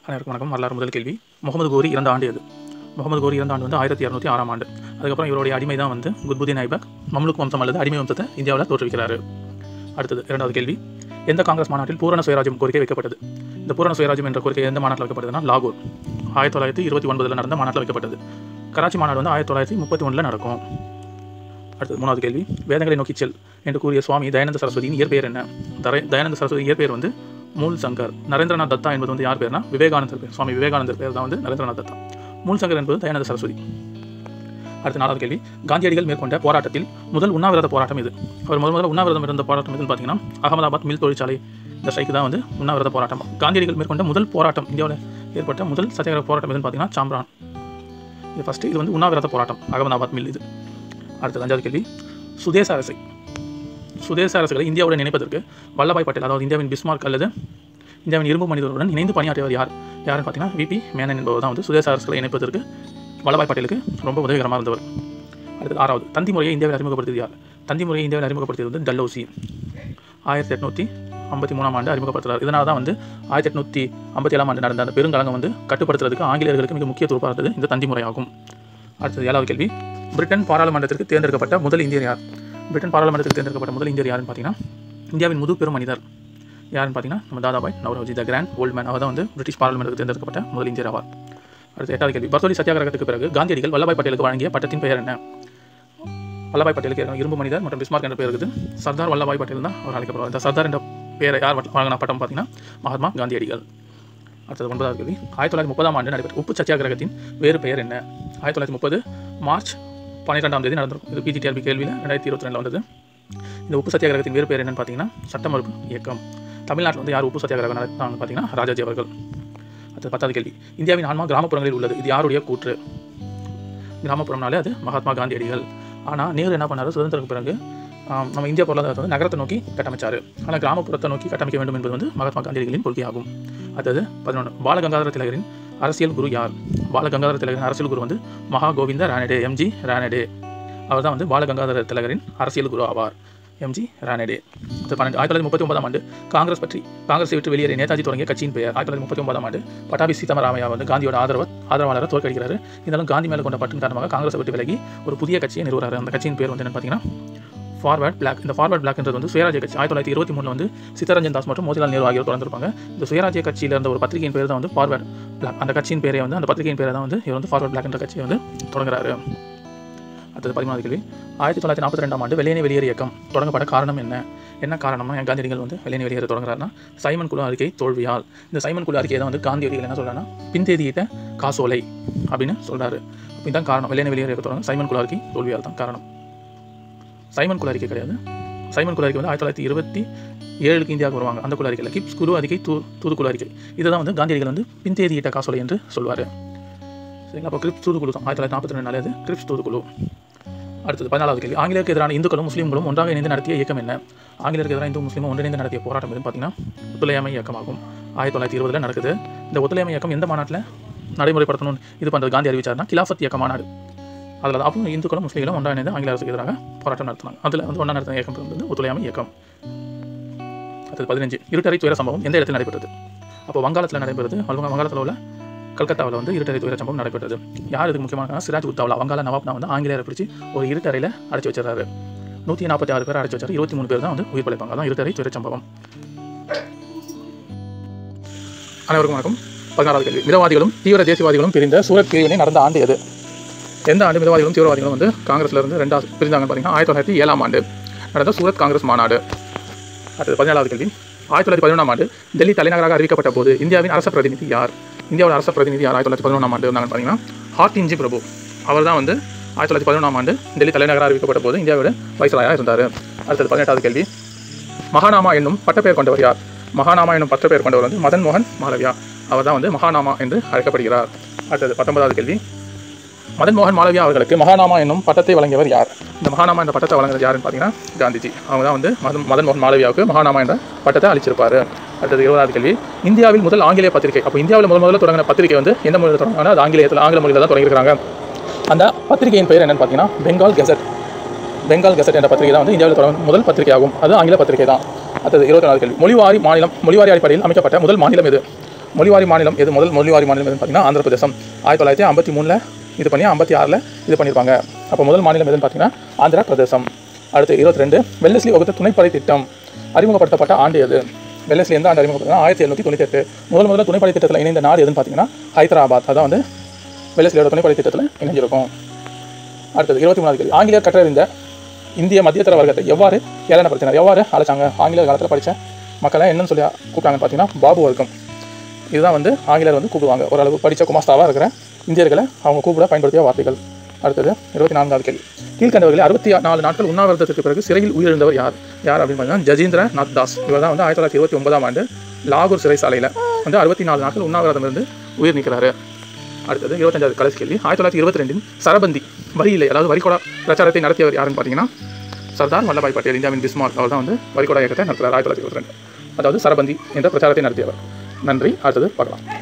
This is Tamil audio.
அனைவருக்கும் வணக்கம் வரலாறு முதல் கேள்வி முகமது கோரி இறந்த ஆண்டு எது முகமது கோரி இறந்த ஆண்டு வந்து ஆயிரத்தி இரநூத்தி ஆறாம் ஆண்டு அதுக்கப்புறம் இவருடைய அடிமை தான் வந்து குத்புதீன் ஐபக் மம்லுக் வம்சம் அல்லது அடிமை வம்சத்தை இந்தியாவில் தோற்றுவிக்கிறாரு அடுத்தது இரண்டாவது கேள்வி எந்த காங்கிரஸ் மாநாட்டில் பூரண சுயராஜ்யம் கோரிக்கை வைக்கப்பட்டது இந்த பூரண சுயராஜ்யம் என்ற கோரிக்கை எந்த மாநாட்டில் வைக்கப்பட்டதுன்னா லாகூர் ஆயிரத்தி தொள்ளாயிரத்தி இருபத்தி ஒன்பதில் நடந்த மாநாட்டில் வைக்கப்பட்டது கராச்சி மாநாடு வந்து ஆயிரத்தி தொள்ளாயிரத்தி முப்பத்தி ஒன்றில் நடக்கும் அடுத்தது மூணாவது கேள்வி வேதங்களை நோக்கிச் செல் என்று கூறிய சுவாமி தயானந்த சரஸ்வதியின் இயற்பெயர் என்ன தரை தயானந்த சரஸ்வதி இயற்பெயர் வந்து மூல் சங்கர் நரேந்திரநாத் தத்தா என்பது வந்து யார் பேர்னா விவேகானந்தர் பேர் சுவாமி விவேகானந்தர் பேர் தான் வந்து நரேந்திரநாத் தத்தா மூல் சங்கர் என்பது தயானந்த சரஸ்வதி அடுத்த நாலாவது கேள்வி காந்தியடிகள் மேற்கொண்ட போராட்டத்தில் முதல் உண்ணாவிரத போராட்டம் இது அவர் முதல் முதல்ல உண்ணாவிரதம் இருந்த போராட்டம் எதுன்னு பார்த்தீங்கன்னா அகமதாபாத் மில் தொழிற்சாலை இந்த ஸ்ட்ரைக்கு தான் வந்து உண்ணாவிரத போராட்டம் காந்தியடிகள் மேற்கொண்ட முதல் போராட்டம் இந்தியாவில் ஏற்பட்ட முதல் சத்தியாகிரக போராட்டம் எதுன்னு பார்த்தீங்கன்னா சாம்ரான் இது ஃபஸ்ட்டு இது வந்து உண்ணாவிரத போராட்டம் அகமதாபாத் மில் இது அடுத்தது அஞ்சாவது கேள்வி சுதேச அரசை சுதேச அரசுகளை இந்தியாவுடன் இணைப்பதற்கு வல்லபாய் பட்டேல் அதாவது இந்தியாவின் பிஸ்மார்க் அல்லது இந்தியாவின் இரும்பு மனிதருடன் இணைந்து பணியாற்றியவர் யார் யாருன்னு பார்த்தீங்கன்னா விபி மேனன் என்பவர் தான் வந்து சுதேச அரசுகளை இணைப்பதற்கு வல்லபாய் பட்டேலுக்கு ரொம்ப உதவிகரமாக இருந்தவர் அடுத்தது ஆறாவது தந்தி முறையை இந்தியாவில் அறிமுகப்படுத்தியது யார் தந்தி முறையை இந்தியாவில் அறிமுகப்படுத்தியது வந்து டல்லௌசி ஆயிரத்தி எட்நூற்றி ஐம்பத்தி மூணாம் ஆண்டு அறிமுகப்படுத்துறார் இதனால தான் வந்து ஆயிரத்தி எட்நூற்றி ஐம்பத்தி ஏழாம் ஆண்டு நடந்த அந்த பெருங்கலங்கம் வந்து கட்டுப்படுத்துறதுக்கு ஆங்கிலேயர்களுக்கு மிக முக்கிய துருப்பாக இருந்தது இந்த தந்தி முறையாகும் அடுத்தது ஏழாவது கேள்வி பிரிட்டன் பாராளுமன்றத்திற்கு தேர்ந்தெடுக்கப்பட்ட முதல் இந்தியர் யார் பிரிட்டன் பாராளுமன்றத்துக்கு தேர்ந்தெடுக்கப்பட்ட முதல் இந்தியர் யாருன்னு பார்த்தீங்கன்னா இந்தியாவின் முது பெரும் மனிதர் யாருன்னு பார்த்தீங்கன்னா நம்ம Dadabhai Naoroji the grand old man அவர் தான் வந்து பிரிட்டிஷ் பாராளுமன்றத்துக்கு தேர்ந்தெடுக்கப்பட்ட முதல் இந்தியர் ஆவார் அடுத்து எட்டாவது கேள்வி பர்தோலி சத்தியாகிரகத்துக்கு பிறகு காந்தியடிகள் வல்லபாய் பட்டேலுக்கு வழங்கிய பட்டத்தின் பெயர் என்ன வல்லபாய் பட்டேலுக்கு இரும்பு மனிதர் மற்றும் பிஸ்மார்க் என்ற பெயர் இருக்குது சர்தார் வல்லபாய் பட்டேல் தான் அவர் அழைக்கப்படுவார் இந்த சர்தார் என்ற பெயரை யார் வழங்கின பட்டம் பார்த்தீங்கன்னா மகாத்மா காந்தியடிகள் அடுத்தது ஒன்பதாவது கேள்வி ஆயிரத்தி தொள்ளாயிரத்தி முப்பதாம் ஆண்டு நடைபெற்ற உப்பு சத்தியாகிரகத்தின் வேறு பெயர் என்ன ஆயிரத்தி தொள்ளாயிரத்தி முப்பது மார்ச் பன்னிரெண்டாம் தேதி நடந்திருக்கும் இது பிஜிடிஆர்பி கேள்வியில் ரெண்டாயிரத்தி இருபத்தி ரெண்டில் வந்தது இந்த உப்பு சத்தியாகிரகத்தின் வேறு பேர் என்னன்னு பார்த்தீங்கன்னா சட்ட மறுப்பு இயக்கம் தமிழ்நாட்டில் வந்து யார் உப்பு சத்தியாகிரகம் நடத்தாங்கன்னு பார்த்தீங்கன்னா ராஜாஜி அவர்கள் அடுத்தது பத்தாவது கேள்வி இந்தியாவின் ஆன்மா கிராமப்புறங்களில் உள்ளது இது யாருடைய கூற்று கிராமப்புறம்னாலே அது மகாத்மா காந்தியடிகள் ஆனால் நேரு என்ன பண்ணாரு சுதந்திரத்துக்கு பிறகு ஆம், நம்ம இந்தியா பொருளாதாரத்தை வந்து நகரத்தை நோக்கி கட்டமைச்சார் ஆனால் கிராமப்புறத்தை நோக்கி கட்டமைக்க வேண்டும் என்பது வந்து மகாத்மா காந்தியடிகளின் கொள்கையாகும் அடுத்தது பதினொன்று பாலகங்காதர திலகரின் அரசியல் குரு யார் பாலகங்காதர திலகரின் அரசியல் குரு வந்து மகா கோவிந்த ரானடே எம்ஜி ரானடே அவர் தான் வந்து பாலகங்காதர திலகரின் அரசியல் குரு ஆவார் எம்ஜி ரானடே அடுத்து பன்னெண்டு ஆயிரத்தி தொள்ளாயிரத்தி முப்பத்தி ஒன்பதாம் ஆண்டு காங்கிரஸ் பற்றி காங்கிரஸை விட்டு வெளியேறிய நேதாஜி தொடங்கிய கட்சியின் பெயர் ஆயிரத்தி தொள்ளாயிரத்தி முப்பத்தி ஒன்பதாம் ஆண்டு பட்டாபி சீதாராமையா வந்து காந்தியோட ஆதரவு ஆதரவாளரை தோற்கடிக்கிறாரு இருந்தாலும் காந்தி மேலே கொண்ட பட்டின் காரணமாக காங்கிரஸை விட்டு விலகி ஒரு புதிய கட்சியை நிறுவுறாரு அந்த கட்சியின் பேர் வந்து என்னன்னு பார்த்தீங்கன்னா ஃபார்வர்ட் பிளாக் இந்த ஃபார்வர்ட் பிளாக்ன்றது வந்து சுயராஜ்ய கட்சி ஆயிரத்தி தொள்ளாயிரத்தி இருபத்தி மூணில் வந்து சித்தரஞ்சன் தாஸ் மற்றும் மோதிலால் நேரு ஆகியோர் தொடர்ந்துருப்பாங்க இந்த சுயராஜ்ய கட்சியில் இருந்த ஒரு பத்திரிகையின் பேர் தான் வந்து ஃபார்வர்ட் பிளாக் அந்த கட்சியின் பேரை வந்து அந்த பத்திரிகையின் பேரை தான் வந்து இவர் வந்து ஃபார்வர்ட் பிளாக் என்ற கட்சியை வந்து தொடங்குறாரு அடுத்தது பதிமூணாவது கேள்வி ஆயிரத்தி தொள்ளாயிரத்தி நாற்பத்தி ரெண்டாம் ஆண்டு வெள்ளையனை வெளியேறு இயக்கம் தொடங்கப்பட காரணம் என்ன என்ன காரணம்னா என் காந்தியடிகள் வந்து வெள்ளையனை வெளியேற தொடங்குறாருன்னா சைமன் குழு அறிக்கை தோல்வியால் இந்த சைமன் குழு அறிக்கையை தான் வந்து காந்தியடிகள் என்ன சொல்றாருன்னா பின்தேதியிட்ட காசோலை அப்படின்னு சொல்றாரு இதுதான் காரணம் வெள்ளையனை வெளியேற இயக்க தொடங்க சைமன் குழு அறிக்கை தோல்வியால் தான் காரணம் சைமன் குழு அறிக்கை கிடையாது சைமன் குழு அறிக்கை வந்து ஆயிரத்தி தொள்ளாயிரத்தி இருபத்தி ஏழுக்கு இந்தியாவுக்கு வருவாங்க அந்த குழு அறிக்கையில் கிப்ஸ் குழு அறிக்கை தூ தூதுக்குழு அறிக்கை இதை தான் வந்து காந்தியடிகள் வந்து பின்தேதியிட்ட காசோலை என்று சொல்வார் சரிங்களா அப்போ கிரிப்ஸ் தூதுக்குழு தான் ஆயிரத்தி தொள்ளாயிரத்தி நாற்பத்தி ரெண்டு அது கிரிப்ஸ் தூதுக்குழு அடுத்தது பதினாலாவது கேள்வி ஆங்கிலேயருக்கு எதிரான இந்துக்களும் முஸ்லீம்களும் ஒன்றாக இணைந்து நடத்திய இயக்கம் என்ன ஆங்கிலேயருக்கு எதிரான இந்து முஸ்லீமும் ஒன்றிணைந்து நடத்திய போராட்டம் எதுன்னு பார்த்தீங்கன்னா ஒத்துழையாமை இயக்கமாகும் ஆயிரத்தி தொள்ளாயிரத்தி இருபதில் நடக்குது இந்த ஒத்துழையாமை இயக்கம் எந்த மாநாட்டில் நடைமுறைப்படுத்தணும் இது பண்ணுறது காந்தி அறிவிச்சார்னா கிலாஃபத் இயக்க மாநாடு அதில் தான் அப்போ இந்துக்களும் முஸ்லீம்களும் ஒன்றா இணைந்து ஆங்கில அரசுக்கு எதிராக போராட்டம் நடத்தினாங்க அதில் வந்து ஒன்றா நடத்தின இயக்கம் வந்து ஒத்துழையாமை இயக்கம் அடுத்தது பதினஞ்சு இருட்டறை துயர சம்பவம் எந்த இடத்தில் நடைபெற்றது அப்போ வங்காளத்தில் நடைபெறுது வங்க வங்காளத்தில் உள்ள கல்கத்தாவில் வந்து இருட்டறை துயர சம்பவம் நடைபெற்றது யார் இதுக்கு முக்கியமான சிராஜ் உத்தாவலா வங்காள நவாப்னா வந்து ஆங்கிலேயரை பிடிச்சி ஒரு இருட்டறையில் அடைச்சி வச்சிடறாரு நூற்றி நாற்பத்தி ஆறு பேர் அடைச்சி வச்சாரு இருபத்தி மூணு பேர் தான் வந்து உயிர் பழைப்பாங்க அதான் இருட்டறை துயர சம்பவம் அனைவருக்கும் வணக்கம் பதினாறாவது கேள்வி மிதவாதிகளும் தீவிர தேசியவாதிகளும் பிரிந்த சூரத் பிரிவினை நடந்த ஆண்டு எது எந்த ஆண்டு மிதவாதிகளும் தீவிரவாதிகளும் வந்து காங்கிரஸ்ல இருந்து ரெண்டாவது பிரிந்தாங்கன்னு பார்த்தீங்கன்னா ஆயிரத்தி தொள்ளாயிரத்தி ஏழாம் ஆண்டு நடந்த சூரத் காங்கிரஸ் மாநாடு அடுத்தது பதினேழாவது கேள்வி ஆயிரத்தி தொள்ளாயிரத்தி பதினொன்றாம் ஆண்டு டெல்லி தலைநகராக அறிவிக்கப்பட்ட போது இந்தியாவின் அரச பிரதிநிதி யார் இந்தியாவோட அரச பிரதிநிதி யார் ஆயிரத்தி தொள்ளாயிரத்தி பதினொன்றாம் ஆண்டு இருந்தாங்கன்னு பார்த்தீங்கன்னா ஹார்ட் இன்ஜி பிரபு அவர் தான் வந்து ஆயிரத்தி தொள்ளாயிரத்தி பதினொன்றாம் ஆண்டு டெல்லி தலைநகராக அறிவிக்கப்பட்ட போது இந்தியாவோட வைஸ்ராயாக இருந்தார் அடுத்தது பதினெட்டாவது கேள்வி மகாநாமா என்னும் பட்டப்பெயர் கொண்டவர் யார் மகாநாமா என்னும் பட்டப்பெயர் கொண்டவர் வந்து மதன் மோகன் மாலவியா அவர் தான் வந்து மகாநாமா என்று அழைக்கப்படுகிறார் அடுத்தது பத்தொன்பதாவது கேள்வி மதன் மோகன் மாலவியா அவர்களுக்கு மகாநாமா என்னும் பட்டத்தை வழங்கியவர் யார் இந்த மகாநாமா என்ற பட்டத்தை வழங்குறது யாருன்னு பார்த்தீங்கன்னா காந்திஜி அவங்க தான் வந்து மதன் மதன் மோகன் மாலவியாவுக்கு மகாநாமா என்ற பட்டத்தை அளிச்சிருப்பாரு அடுத்தது இருபதாவது கேள்வி இந்தியாவில் முதல் ஆங்கிலேய பத்திரிகை அப்போ இந்தியாவில் முதல் முதல்ல தொடங்கின பத்திரிகை வந்து எந்த மொழியில் தொடங்கினா அது ஆங்கிலேயத்தில் ஆங்கில மொழியில் தான் தொடங்கியிருக்காங்க அந்த பத்திரிகையின் பெயர் என்னன்னு பார்த்தீங்கன்னா பெங்கால் கெசட் பெங்கால் கெசட் என்ற பத்திரிகை தான் வந்து இந்தியாவில் தொடங்கும் முதல் பத்திரிகையாகும் அது ஆங்கில பத்திரிகை தான் அடுத்தது இருபத்தி நாலு கேள்வி மொழிவாரி மாநிலம் மொழிவாரி அடிப்படையில் அமைக்கப்பட்ட முதல் மாநிலம் எது மொழிவாரி மாநிலம் எது முதல் மொழிவாரி மாநிலம் எதுன்னு பார்த்தீங்கன்னா ஆந்திர பிரதேசம் ஆயிரத்தி தொள்ளாயிரத்தி ஐம்பத்தி மூணில் இது பண்ணி ஐம்பத்தி ஆறில் இது பண்ணியிருப்பாங்க அப்போ முதல் மாநிலம் எதுன்னு பார்த்தீங்கன்னா ஆந்திர பிரதேசம் அடுத்து இருபத்தி ரெண்டு வெள்ளஸ்லி வகுத்த துணைப்படை திட்டம் அறிமுகப்படுத்தப்பட்ட ஆண்டு எது வெள்ளஸ்லி எந்த ஆண்டு அறிமுகப்படுத்தினா ஆயிரத்தி எழுநூற்றி தொண்ணூற்றி எட்டு முதல் முதல்ல துணைப்படை திட்டத்தில் இணைந்த நாடு எதுன்னு பார்த்தீங்கன்னா ஹைதராபாத் அதான் வந்து வெள்ளஸ்லியோட துணைப்படை திட்டத்தில் இணைஞ்சிருக்கும் அடுத்தது இருபத்தி மூணாவது கேள்வி ஆங்கிலேயர் கற்றறிந்த இந்திய மத்தியதர வர்க்கத்தை எவ்வாறு ஏளனப்படுத்தினார் எவ்வாறு அழைச்சாங்க ஆங்கிலேயர் காலத்தில் படித்த மக்களை என்னன்னு சொல்லி கூப்பிட்டாங்கன்னு பார்த்தீங்கன்னா பாபு வர்க்கம் இதுதான் வந்து ஆங்கிலேயர் வந்து கூப்பிடுவாங்க ஓரளவு படித்த குமாஸ்தாவாக இருக்கிற இந்தியர்களை அவங்க கூப்பிட பயன்படுத்திய வார்த்தைகள் அடுத்தது இருபத்தி நான்காவது கேள்வி கீழ்கண்டவர்களில் அறுபத்தி நாலு நாட்கள் உண்ணாவிரதத்திற்கு பிறகு சிறையில் உயிரிழந்தவர் யார் யார் அப்படின்னு பார்த்தீங்கன்னா ஜஜீந்திர நாத் தாஸ் இவர் தான் வந்து ஆயிரத்தி தொள்ளாயிரத்தி இருபத்தி ஒன்பதாம் ஆண்டு லாகூர் சிறைசாலையில் வந்து அறுபத்தி நாலு நாட்கள் உண்ணாவிரதம் இருந்து உயிர் நிற்கிறாரு அடுத்தது இருபத்தஞ்சாவது கடைசி கேள்வி ஆயிரத்தி தொள்ளாயிரத்தி இருபத்தி ரெண்டின் சரபந்தி வரி இல்லை அதாவது வரிகொடா பிரச்சாரத்தை நடத்தியவர் யாருன்னு பார்த்தீங்கன்னா சர்தார் வல்லபாய் பட்டேல் இந்தியாவின் பிஸ்மார்க் அவர் தான் வந்து வரிகொடா இயக்கத்தை நடத்துகிறார் ஆயிரத்தி தொள்ளாயிரத்தி இருபத்தி ரெண்டு அதாவது சரபந்தி என்ற பிரச்சாரத்தை நடத்தியவர் நன்றி அடுத்தது பார்க்கலாம்